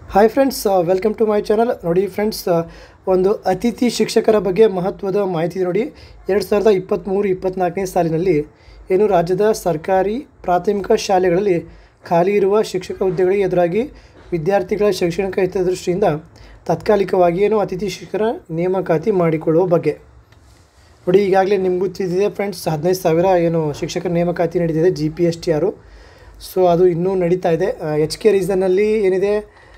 hi friends welcome to my channel ನೋಡಿ friends ಒಂದು ಅತಿಥಿ ಶಿಕ್ಷಕರ ಬಗ್ಗೆ ಮಹತ್ವದ ಮಾಹಿತಿ ನೋಡಿ ಎರಡು ಸಾವಿರದ ಇಪ್ಪತ್ತ್ಮೂರು ಇಪ್ಪತ್ತ್ನಾಲ್ಕನೇ ಸಾಲಿನಲ್ಲಿ ಏನು ರಾಜ್ಯದ ಸರ್ಕಾರಿ ಪ್ರಾಥಮಿಕ ಶಾಲೆಗಳಲ್ಲಿ ಖಾಲಿ ಇರುವ ಶಿಕ್ಷಕ ಹುದ್ದೆಗಳಿಗೆ ಎದುರಾಗಿ ವಿದ್ಯಾರ್ಥಿಗಳ ಶೈಕ್ಷಣಿಕ ಹಿತದೃಷ್ಟಿಯಿಂದ ತಾತ್ಕಾಲಿಕವಾಗಿ ಏನು ಅತಿಥಿ ಶಿಕ್ಷಕರ ನೇಮಕಾತಿ ಮಾಡಿಕೊಳ್ಳುವ ಬಗ್ಗೆ ನೋಡಿ ಈಗಾಗಲೇ ನಿಮ್ಗೆ ಗೊತ್ತಿದೆ ಫ್ರೆಂಡ್ಸ್ ಹದಿನೈದು ಸಾವಿರ ಏನು ಶಿಕ್ಷಕರ ನೇಮಕಾತಿ ನಡೀತಿದೆ G P S T R so ಅದು ಇನ್ನೂ ನಡೀತಾ ಇದೆ ಎಚ್ ಕೆ ರೀಸನ್ನಲ್ಲಿ ಏನಿದೆ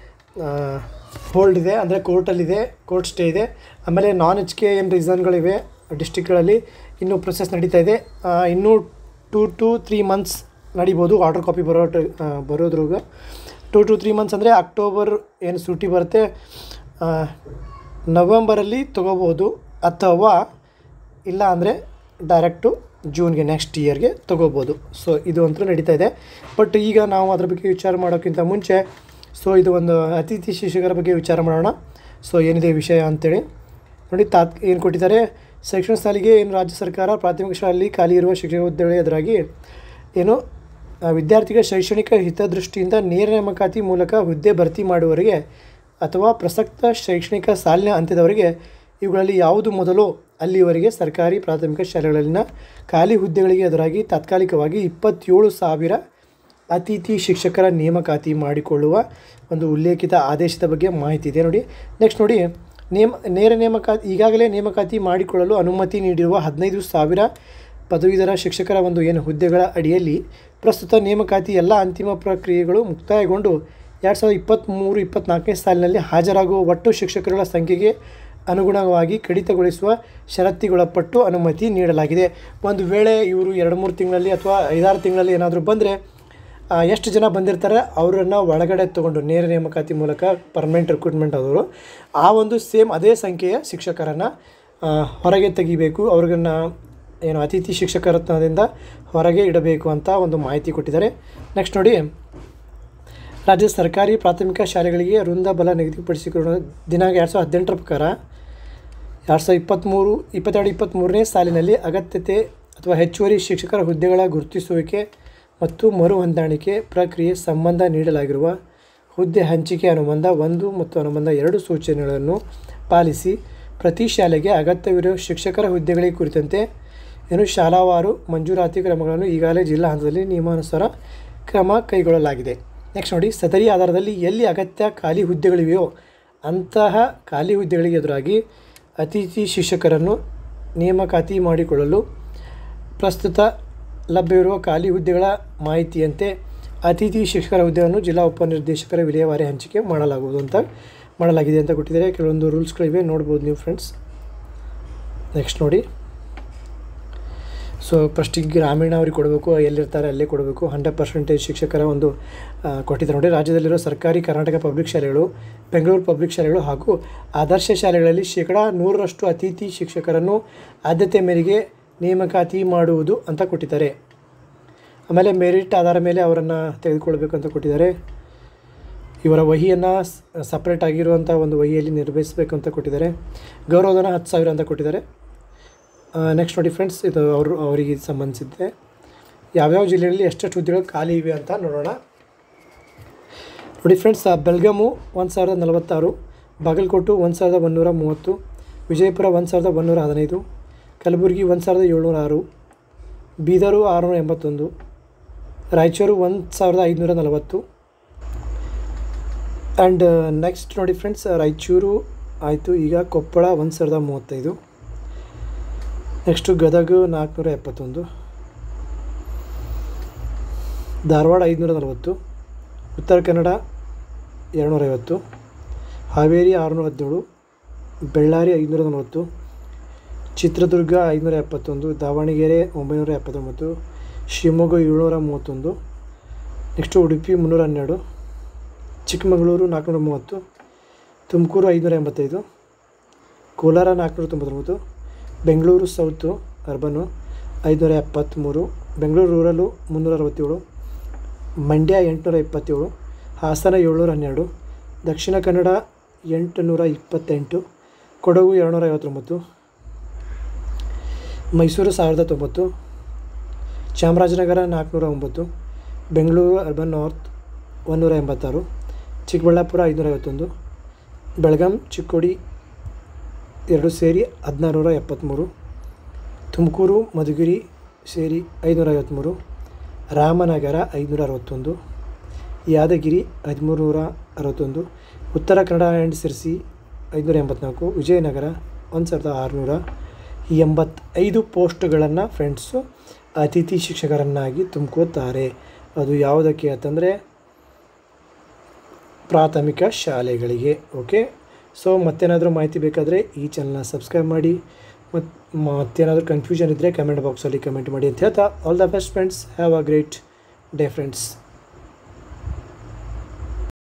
ಹೋಲ್ಡ್ ಇದೆ ಅಂದರೆ ಕೋರ್ಟಲ್ಲಿದೆ ಕೋರ್ಟ್ ಸ್ಟೇ ಇದೆ ಆಮೇಲೆ ನಾನ್ ಎಚ್ ಕೆ ಏನು ರೀಸನ್ಗಳಿವೆ ಡಿಸ್ಟಿಕ್ಗಳಲ್ಲಿ ಇನ್ನೂ ಪ್ರೊಸೆಸ್ ನಡೀತಾ ಇದೆ ಆ, ಇನ್ನೂ ಟೂ ಟು ತ್ರೀ ಮಂತ್ಸ್ ನಡಿಬೋದು ಆರ್ಡರ್ ಕಾಪಿ ಬರೋ ಟ- ಆ, ಬರೋದ್ರಾಗ ಟೂ ಟು ತ್ರೀ ಮಂತ್ಸ್ ಅಂದರೆ ಅಕ್ಟೋಬರ್ ಏನು ಸೂಟಿ ಬರುತ್ತೆ ಆ, ನವೆಂಬರಲ್ಲಿ ತೊಗೋಬೋದು ಅಥವಾ ಇಲ್ಲ ಅಂದರೆ ಡೈರೆಕ್ಟು ಜೂನ್ಗೆ ನೆಕ್ಸ್ಟ್ ಇಯರ್ಗೆ ತೊಗೋಬೋದು ಸೊ ಇದು ಅಂತೂ ನಡೀತಾ ಇದೆ ಬಟ್ ಈಗ ನಾವು ಅದ್ರ ಬಗ್ಗೆ ವಿಚಾರ ಮಾಡೋಕ್ಕಿಂತ ಮುಂಚೆ ಸೊ ಇದು ಒಂದು ಅತಿಥಿ ಶಿಕ್ಷಕರ ಬಗ್ಗೆ ವಿಚಾರ ಮಾಡೋಣ ಸೊ ಏನಿದೆ ವಿಷಯ ಅಂತೇಳಿ ನೋಡಿ ತಾತ್ ಏನು ಕೊಟ್ಟಿದ್ದಾರೆ ಶೈಕ್ಷಣಿಕ ಸಾಲಿಗೆ ಏನು ರಾಜ್ಯ ಸರ್ಕಾರ ಪ್ರಾಥಮಿಕ ಶಾಲೆಯಲ್ಲಿ ಖಾಲಿ ಇರುವ ಶಿಕ್ಷಕ ಹುದ್ದೆಗಳ ಎದುರಾಗಿ ಏನು ಆ, ವಿದ್ಯಾರ್ಥಿಗಳ ಶೈಕ್ಷಣಿಕ ಹಿತದೃಷ್ಟಿಯಿಂದ ನೇರ ನೇಮಕಾತಿ ಮೂಲಕ ಹುದ್ದೆ ಭರ್ತಿ ಮಾಡುವವರಿಗೆ ಅಥವಾ ಪ್ರಸಕ್ತ ಶೈಕ್ಷಣಿಕ ಸಾಲಿನ ಅಂತ್ಯದವರೆಗೆ ಇವುಗಳಲ್ಲಿ ಯಾವುದು ಮೊದಲು ಅಲ್ಲಿವರೆಗೆ ಸರ್ಕಾರಿ ಪ್ರಾಥಮಿಕ ಶಾಲೆಗಳಲ್ಲಿನ ಖಾಲಿ ಹುದ್ದೆಗಳಿಗೆ ಎದುರಾಗಿ ತಾತ್ಕಾಲಿಕವಾಗಿ ಇಪ್ಪತ್ತೇಳು ಸಾವಿರ ಅತಿಥಿ ಶಿಕ್ಷಕರ ನೇಮಕಾತಿ ಮಾಡಿಕೊಳ್ಳುವ ಒಂದು ಉಲ್ಲೇಖಿತ ಆದೇಶದ ಬಗ್ಗೆ ಮಾಹಿತಿ ಇದೆ ನೋಡಿ ನೆಕ್ಸ್ಟ್ ನೋಡಿ ನೇಮ ನೇರ ನೇಮಕಾತಿ ಈಗಾಗಲೇ ನೇಮಕಾತಿ ಮಾಡಿಕೊಳ್ಳಲು ಅನುಮತಿ ನೀಡಿರುವ ಹದಿನೈದು ಸಾವಿರ ಪದವೀಧರ ಶಿಕ್ಷಕರ ಒಂದು ಏನು ಹುದ್ದೆಗಳ ಅಡಿಯಲ್ಲಿ ಪ್ರಸ್ತುತ ನೇಮಕಾತಿ ಎಲ್ಲ ಅಂತಿಮ ಪ್ರಕ್ರಿಯೆಗಳು ಮುಕ್ತಾಯಗೊಂಡು ಎರಡು ಸಾವಿರದ ಇಪ್ಪತ್ತ್ಮೂರು ಇಪ್ಪತ್ತ್ನಾಲ್ಕನೇ ಸಾಲಿನಲ್ಲಿ ಹಾಜರಾಗುವ ಒಟ್ಟು ಶಿಕ್ಷಕರುಗಳ ಸಂಖ್ಯೆಗೆ ಅನುಗುಣವಾಗಿ ಕಡಿತಗೊಳಿಸುವ ಷರತ್ತಿಗೊಳಪಟ್ಟು ಅನುಮತಿ ನೀಡಲಾಗಿದೆ ಒಂದು ವೇಳೆ ಇವರು ಎರಡು ಮೂರು ತಿಂಗಳಲ್ಲಿ ಅಥವಾ ಐದಾರು ತಿಂಗಳಲ್ಲಿ ಏನಾದರೂ ಬಂದರೆ ಎಷ್ಟು ಜನ ಬಂದಿರ್ತಾರೆ ಅವರನ್ನು ಒಳಗಡೆ ತೊಗೊಂಡು ನೇರ ನೇಮಕಾತಿ ಮೂಲಕ ಪರ್ಮನೆಂಟ್ ರಿಕ್ರೂಟ್ಮೆಂಟ್ ಆದವರು ಆ ಒಂದು ಸೇಮ್ ಅದೇ ಸಂಖ್ಯೆಯ ಶಿಕ್ಷಕರನ್ನು ಆ, ಹೊರಗೆ ತೆಗಿಬೇಕು ಅವ್ರಿಗನ್ನ ಏನು ಅತಿಥಿ ಶಿಕ್ಷಕರತ್ನದಿಂದ ಹೊರಗೆ ಇಡಬೇಕು ಅಂತ ಒಂದು ಮಾಹಿತಿ ಕೊಟ್ಟಿದ್ದಾರೆ ನೆಕ್ಸ್ಟ್ ನೋಡಿ ರಾಜ್ಯದ ಸರ್ಕಾರಿ ಪ್ರಾಥಮಿಕ ಶಾಲೆಗಳಿಗೆ ವೃಂದ ಬಲ ನಿಗದಿಪಡಿಸಿಕೊಳ್ಳುವ ದಿನಾಂಕ ಎರಡು ಸಾವಿರದ ಹದಿನೆಂಟರ ಪ್ರಕಾರ ಎರಡು ಸಾವಿರದ ಇಪ್ಪತ್ತ್ಮೂರು ಇಪ್ಪತ್ತೆರಡು ಇಪ್ಪತ್ತ್ಮೂರನೇ ಸಾಲಿನಲ್ಲಿ ಅಗತ್ಯತೆ ಅಥವಾ ಹೆಚ್ಚುವರಿ ಶಿಕ್ಷಕರ ಹುದ್ದೆಗಳ ಗುರುತಿಸುವಿಕೆ ಮತ್ತು ಮರು ಹೊಂದಾಣಿಕೆ ಪ್ರಕ್ರಿಯೆ ಸಂಬಂಧ ನೀಡಲಾಗಿರುವ ಹುದ್ದೆ ಹಂಚಿಕೆ ಅನುಬಂಧ ಒಂದು ಮತ್ತು ಅನುಬಂಧ ಎರಡು ಸೂಚನೆಗಳನ್ನು ಪಾಲಿಸಿ ಪ್ರತಿ ಶಾಲೆಗೆ ಅಗತ್ಯವಿರುವ ಶಿಕ್ಷಕರ ಹುದ್ದೆಗಳಿಗೆ ಕುರಿತಂತೆ ಏನು ಶಾಲಾವಾರು ಮಂಜೂರಾತಿ ಕ್ರಮಗಳನ್ನು ಈಗಾಗಲೇ ಜಿಲ್ಲಾ ಹಂತದಲ್ಲಿ ನಿಯಮಾನುಸಾರ ಕ್ರಮ ಕೈಗೊಳ್ಳಲಾಗಿದೆ ನೆಕ್ಸ್ಟ್ ನೋಡಿ ಸದರಿ ಆಧಾರದಲ್ಲಿ ಎಲ್ಲಿ ಅಗತ್ಯ ಖಾಲಿ ಹುದ್ದೆಗಳಿವೆಯೋ ಅಂತಹ ಖಾಲಿ ಹುದ್ದೆಗಳಿಗೆ ಎದುರಾಗಿ ಅತಿಥಿ ಶಿಕ್ಷಕರನ್ನು ನೇಮಕಾತಿ ಮಾಡಿಕೊಳ್ಳಲು ಪ್ರಸ್ತುತ ಲಭ್ಯವಿರುವ ಖಾಲಿ ಹುದ್ದೆಗಳ ಮಾಹಿತಿಯಂತೆ ಅತಿಥಿ ಶಿಕ್ಷಕರ ಹುದ್ದೆಯನ್ನು ಜಿಲ್ಲಾ ಉಪನಿರ್ದೇಶಕರ ವಿಲೇವಾರಿ ಹಂಚಿಕೆ ಮಾಡಲಾಗುವುದು ಅಂತ ಮಾಡಲಾಗಿದೆ ಅಂತ ಕೊಟ್ಟಿದ್ದಾರೆ ಕೆಲವೊಂದು ರೂಲ್ಸ್ಗಳಿವೆ ನೋಡ್ಬೋದು ನೀವು ಫ್ರೆಂಡ್ಸ್ ನೆಕ್ಸ್ಟ್ ನೋಡಿ ಸೊ ಫಸ್ಟಿಗೆ ಗ್ರಾಮೀಣ ಅವ್ರಿಗೆ ಕೊಡಬೇಕು ಎಲ್ಲಿರ್ತಾರೆ ಅಲ್ಲೇ ಕೊಡಬೇಕು ಹಂಡ್ರೆಡ್ ಪರ್ಸೆಂಟೇಜ್ ಶಿಕ್ಷಕರ ಒಂದು ಆ, ಕೊಟ್ಟಿದ್ದಾರೆ ನೋಡಿ ರಾಜ್ಯದಲ್ಲಿರೋ ಸರ್ಕಾರಿ ಕರ್ನಾಟಕ ಪಬ್ಲಿಕ್ ಶಾಲೆಗಳು ಬೆಂಗಳೂರು ಪಬ್ಲಿಕ್ ಶಾಲೆಗಳು ಹಾಗೂ ಆದರ್ಶ ಶಾಲೆಗಳಲ್ಲಿ ಶೇಕಡ ನೂರರಷ್ಟು ಅತಿಥಿ ಶಿಕ್ಷಕರನ್ನು ಆದ್ಯತೆ ಮೇರೆಗೆ ನೇಮಕಾತಿ ಮಾಡುವುದು ಅಂತ ಕೊಟ್ಟಿದ್ದಾರೆ ಆಮೇಲೆ ಮೆರಿಟ್ ಆಧಾರ ಮೇಲೆ ಅವರನ್ನು ತೆಗೆದುಕೊಳ್ಬೇಕು ಅಂತ ಕೊಟ್ಟಿದ್ದಾರೆ ಇವರ ವಹಿಯನ್ನು ಸಪ್ರೇಟ್ ಆಗಿರುವಂಥ ಒಂದು ವಹಿಯಲ್ಲಿ ನಿರ್ವಹಿಸಬೇಕು ಅಂತ ಕೊಟ್ಟಿದ್ದಾರೆ ಗೌರವಧನ ಹತ್ತು ಸಾವಿರ ಅಂತ ಕೊಟ್ಟಿದ್ದಾರೆ ನೆಕ್ಸ್ಟ್ ನೋಡಿ ಫ್ರೆಂಡ್ಸ್ ಇದು ಅವರು ಅವರಿಗೆ ಸಂಬಂಧಿಸಿದೆ ಯಾವ್ಯಾವ ಜಿಲ್ಲೆಯಲ್ಲಿ ಎಷ್ಟೆಷ್ಟು ಹುದ್ದೆಗಳು ಖಾಲಿ ಇವೆ ಅಂತ ನೋಡೋಣ ನೋಡಿ ಫ್ರೆಂಡ್ಸ್ ಬೆಲ್ಗಾಮು ಒಂದು ಸಾವಿರದ ನಲವತ್ತಾರು ಬಾಗಲಕೋಟು ಒಂದು ಸಾವಿರದ ಒಂದೂರ ಮೂವತ್ತು ವಿಜಯಪುರ ಒಂದು ಸಾವಿರದ ಒಂದೂರ ಹದಿನೈದು ಕಲಬುರಗಿ ಒಂದು ಸಾವಿರದ ಏಳ್ನೂರ ಆರು ಬೀದರು ಆರುನೂರ ಎಂಬತ್ತೊಂದು ರಾಯಚೂರು ಒಂದು ಸಾವಿರದ ಐದುನೂರ ನಲವತ್ತು ಆ್ಯಂಡ್ ನೆಕ್ಸ್ಟ್ ನೋಡಿ ಫ್ರೆಂಡ್ಸ್ ರಾಯಚೂರು ಆಯಿತು ಈಗ ಕೊಪ್ಪಳ ಒಂದು ಸಾವಿರದ ಮೂವತ್ತೈದು ನೆಕ್ಸ್ಟು ಗದಗ ನಾಲ್ಕುನೂರ ಎಪ್ಪತ್ತೊಂದು ಧಾರವಾಡ ಐದುನೂರ ನಲವತ್ತು ಉತ್ತರ ಕನ್ನಡ ಎರಡುನೂರೈವತ್ತು ಹಾವೇರಿ ಆರುನೂರ ಹದಿನೇಳು ಬೆಳ್ಳಾರಿ ಐದುನೂರ ನಲವತ್ತು ಚಿತ್ರದುರ್ಗ ಐದುನೂರ ಎಪ್ಪತ್ತೊಂದು ದಾವಣಗೆರೆ ಒಂಬೈನೂರ ಎಪ್ಪತ್ತೊಂಬತ್ತು ಶಿವಮೊಗ್ಗ ಏಳ್ನೂರ ಮೂವತ್ತೊಂದು ನೆಕ್ಸ್ಟು ಉಡುಪಿ ಮುನ್ನೂರ ಹನ್ನೆರಡು ಚಿಕ್ಕಮಗಳೂರು ನಾಲ್ಕುನೂರ ಮೂವತ್ತು ತುಮಕೂರು ಐದುನೂರ ಎಂಬತ್ತೈದು ಕೋಲಾರ ನಾಲ್ಕುನೂರ ತೊಂಬತ್ತೊಂಬತ್ತು ಬೆಂಗಳೂರು ಸೌತು ಅರ್ಬನು ಐದುನೂರ ಎಪ್ಪತ್ತ್ಮೂರು ಬೆಂಗಳೂರು ರೂರಲು ಮುನ್ನೂರ ಅರವತ್ತೇಳು ಮಂಡ್ಯ ಎಂಟುನೂರ ಇಪ್ಪತ್ತೇಳು ಹಾಸನ ಏಳ್ನೂರ ಹನ್ನೆರಡು ದಕ್ಷಿಣ ಕನ್ನಡ ಎಂಟುನೂರ ಇಪ್ಪತ್ತೆಂಟು ಕೊಡಗು ಎರಡುನೂರ ಐವತ್ತೊಂಬತ್ತು ಮೈಸೂರು ಸಾವಿರದ ತೊಂಬತ್ತು ಚಾಮರಾಜನಗರ ನಾಲ್ಕುನೂರ ಒಂಬತ್ತು ಬೆಂಗಳೂರು ಅರ್ಬನ್ ನಾರ್ತ್ ಒಂದೂರ ಎಂಬತ್ತಾರು ಚಿಕ್ಕಬಳ್ಳಾಪುರ ಐನೂರೈವತ್ತೊಂದು ಬೆಳಗಾಂ ಚಿಕ್ಕೋಡಿ ಎರಡು ಸೇರಿ ಹದಿನಾರುನೂರ ಎಪ್ಪತ್ತ್ಮೂರು ತುಮಕೂರು ಮಧುಗಿರಿ ಸೇರಿ ಐನೂರೈವತ್ತ್ಮೂರು ರಾಮನಗರ ಐನೂರ ಅರವತ್ತೊಂದು ಯಾದಗಿರಿ ಹದಿಮೂರು ನೂರ ಅರವತ್ತೊಂದು ಉತ್ತರ ಕನ್ನಡ ಆ್ಯಂಡ್ ಸಿರ್ಸಿ ಐನೂರ ಎಂಬತ್ನಾಲ್ಕು ವಿಜಯನಗರ ಒಂದು ಸಾವಿರದ ಆರುನೂರ ಎಂಬತ್ತೈದು ಪೋಸ್ಟ್ಗಳನ್ನು ಫ್ರೆಂಡ್ಸು ಅತಿಥಿ ಶಿಕ್ಷಕರನ್ನಾಗಿ ತುಂಬ್ಕೋತಾರೆ ಅದು ಯಾವುದಕ್ಕೆ ಅಂತಂದರೆ ಪ್ರಾಥಮಿಕ ಶಾಲೆಗಳಿಗೆ ಓಕೆ ಸೊ ಮತ್ತೇನಾದರೂ ಮಾಹಿತಿ ಬೇಕಾದರೆ ಈ ಚಾನಲ್ನ ಸಬ್ಸ್ಕ್ರೈಬ್ ಮಾಡಿ ಮತ್ತು ಮತ್ತೇನಾದರೂ ಕನ್ಫ್ಯೂಷನ್ ಇದ್ದರೆ ಕಮೆಂಟ್ ಬಾಕ್ಸಲ್ಲಿ ಕಮೆಂಟ್ ಮಾಡಿ ಅಂತ ಹೇಳ್ತಾ all the best friends have a great day friends